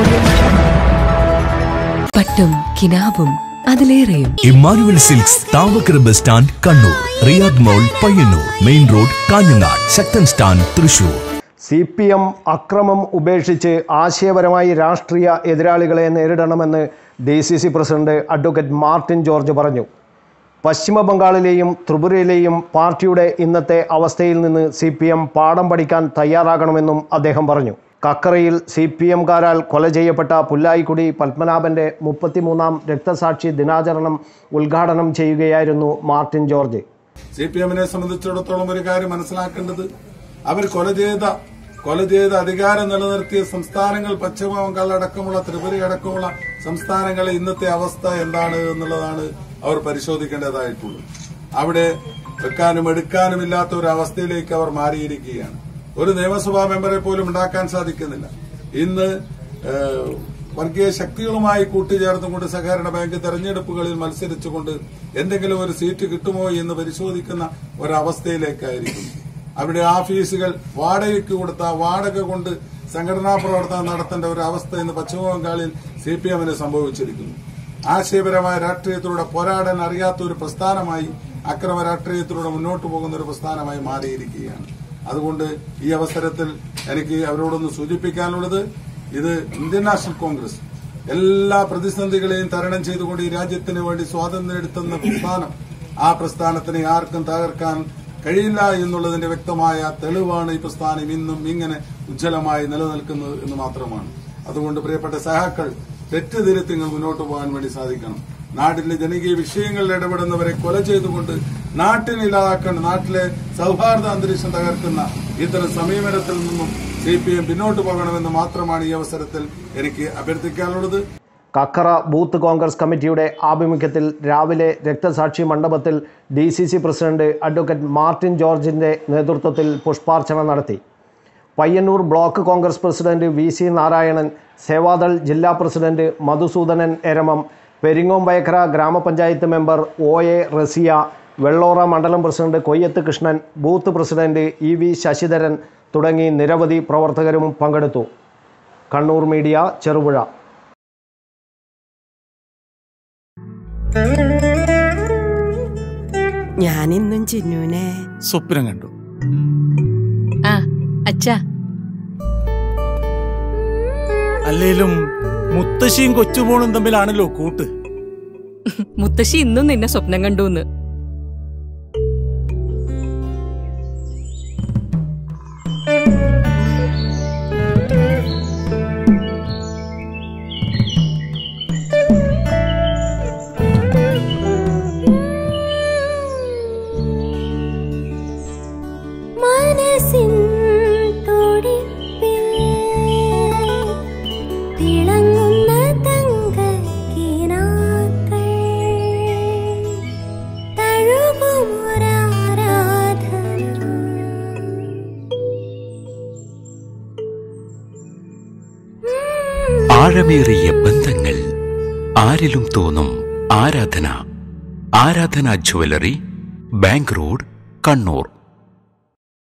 പട്ടും കിനാവും അതിലേറെയും Immanuel silks Thavakkara bus stand Kannur Riyadh mall Payyanur main road Kanhangad Sakthan stand Thrissur C P M അക്രമം ഉപേക്ഷിച്ച് ആശയപരമായി രാഷ്ട്രീയ എതിരാളികളെ നേരിടണമെന്ന് D C C president advocate Martin George പറഞ്ഞു പശ്ചിമ ബംഗാളിലെയും ത്രിപുരയിലെയും പാർട്ടിയുടെ ഇന്നത്തെ അവസ്ഥയിൽ നിന്ന് സി പി എം പാഠം പഠിക്കാൻ തയ്യാറാകണമെന്നും അദ്ദേഹം പറഞ്ഞു കക്കറയിൽ സി പി എംകാരാൽ കൊല ചെയ്യപ്പെട്ട പുല്ലായിക്കുടി പത്മനാഭന്റെ മുപ്പത്തിമൂന്നാം രക്തസാക്ഷി ദിനാചരണം ഉദ്ഘാടനം ചെയ്യുകയായിരുന്നു മാർട്ടിൻ ജോർജ് സി പി എമ്മിനെ സംബന്ധിച്ചിടത്തോളം ഒരു കാര്യം മനസ്സിലാക്കേണ്ടത് അവർ കൊല ചെയ്ത കൊല ചെയ്ത് അധികാരം നിലനിർത്തിയ സംസ്ഥാനങ്ങൾ പശ്ചിമ ബംഗാൾ അടക്കമുള്ള ത്രിപുര അടക്കമുള്ള സംസ്ഥാനങ്ങളെ ഇന്നത്തെ അവസ്ഥ എന്താണ് എന്നുള്ളതാണ് അവർ പരിശോധിക്കേണ്ടതായിട്ടുള്ളത് അവിടെ വെക്കാനും എടുക്കാനും ഇല്ലാത്ത ഒരു അവസ്ഥയിലേക്ക് അവർ മാറിയിരിക്കുകയാണ് ഒരു നിയമസഭാ മെമ്പറെ പോലും ഉണ്ടാക്കാൻ സാധിക്കുന്നില്ല ഇന്ന് ഏഹ്, വർഗീയ ശക്തികളുമായി കൂട്ടിച്ചേർന്നുകൊണ്ട് സഹകരണ ബാങ്ക് തെരഞ്ഞെടുപ്പുകളിൽ മത്സരിച്ചുകൊണ്ട് എന്തെങ്കിലും ഒരു സീറ്റ് കിട്ടുമോ എന്ന് പരിശോധിക്കുന്ന ഒരവസ്ഥയിലേക്കായിരിക്കും അവിടെ ഓഫീസുകൾ വാടകയ്ക്ക് കൊടുത്ത വാടക കൊണ്ട് സംഘടനാ പ്രവർത്തനം നടത്തേണ്ട ഒരു അവസ്ഥ ഇന്ന് പശ്ചിമബംഗാളിൽ സി പി എമ്മിന് സംഭവിച്ചിരിക്കുന്നു ആശയപരമായ രാഷ്ട്രീയത്തിലൂടെ പോരാടാൻ അറിയാത്ത ഒരു പ്രസ്ഥാനമായി അക്രമ രാഷ്ട്രീയത്തിലൂടെ മുന്നോട്ട് പോകുന്ന ഒരു പ്രസ്ഥാനമായി മാറിയിരിക്കുകയാണ് അതുകൊണ്ട് ഈ അവസരത്തിൽ എനിക്ക് അവരോടൊന്ന് സൂചിപ്പിക്കാനുള്ളത് ഇത് ഇന്ത്യൻ നാഷണൽ കോൺഗ്രസ് എല്ലാ പ്രതിസന്ധികളെയും തരണം ചെയ്തുകൊണ്ട് ഈ രാജ്യത്തിന് വേണ്ടി സ്വാതന്ത്ര്യം എടുത്തുന്ന പ്രസ്ഥാനം ആ പ്രസ്ഥാനത്തിനെ ആർക്കും തകർക്കാൻ കഴിയില്ല എന്നുള്ളതിന്റെ വ്യക്തമായ തെളിവാണ് ഈ പ്രസ്ഥാനം ഇന്നും ഇങ്ങനെ ഉജ്ജ്വലമായി നിലനിൽക്കുന്നത് എന്ന് മാത്രമാണ് അതുകൊണ്ട് പ്രിയപ്പെട്ട സഹാക്കൾ തെറ്റുതിരുത്തി നിങ്ങൾ മുന്നോട്ട് പോകാൻ വേണ്ടി സാധിക്കണം നാട്ടിലെ ജനകീയ വിഷയങ്ങളിൽ ഇടപെടുന്നവരെ കൊല ചെയ്തുകൊണ്ട് നാട്ടിനില്ലാതാക്കേണ്ട നാട്ടിലെ സൗഹാർദ്ദ അന്തരീക്ഷം തകർക്കുന്ന ഇത്തരം സമീപനത്തിൽ നിന്നും സി പി എം പിന്നോട്ട് പോകണമെന്ന് മാത്രമാണ് ഈ അവസരത്തിൽ എനിക്ക് അഭ്യർത്ഥിക്കാനുള്ളത് കക്കറ ബൂത്ത് കോൺഗ്രസ് കമ്മിറ്റിയുടെ ആഭിമുഖ്യത്തിൽ രാവിലെ രക്തസാക്ഷി മണ്ഡപത്തിൽ D C C president advocate Martin ജോർജിൻ്റെ നേതൃത്വത്തിൽ പുഷ്പാർച്ചന നടത്തി Payyanur block Congress president V C Narayanan Sevadal ജില്ലാ പ്രസിഡന്റ് മധുസൂദനൻ എരമം പെരിങ്ങോംവയക്കര ഗ്രാമപഞ്ചായത്ത് member O A Raziya Vellora മണ്ഡലം president Koyyath Krishnan booth president E V Sasidharan തുടങ്ങി നിരവധി പ്രവർത്തകരും പങ്കെടുത്തു കണ്ണൂർ മീഡിയ ചെറുപുഴ ഞാനിന്നും ചിന്നുനെ സ്വപ്നം കണ്ടു ആ അച്ഛാ അല്ലേലും മുത്തശ്ശിയും കൊച്ചുമോളും തമ്മിലാണല്ലോ കൂട്ട് മുത്തശ്ശി ഇന്നും നിന്നെ സ്വപ്നം കണ്ടൂന്ന് മനസ്സിൻ തുടിപ്പിൽ തിളങ്ങുന്ന തങ്കക്കിനാക്കൾ തഴുകുമൊരാരാധന ആഴമേറിയ ബന്ധങ്ങൾ ആരിലും തോന്നും ആരാധന ആരാധന ജ്വല്ലറി ബാങ്ക് റോഡ് കണ്ണൂർ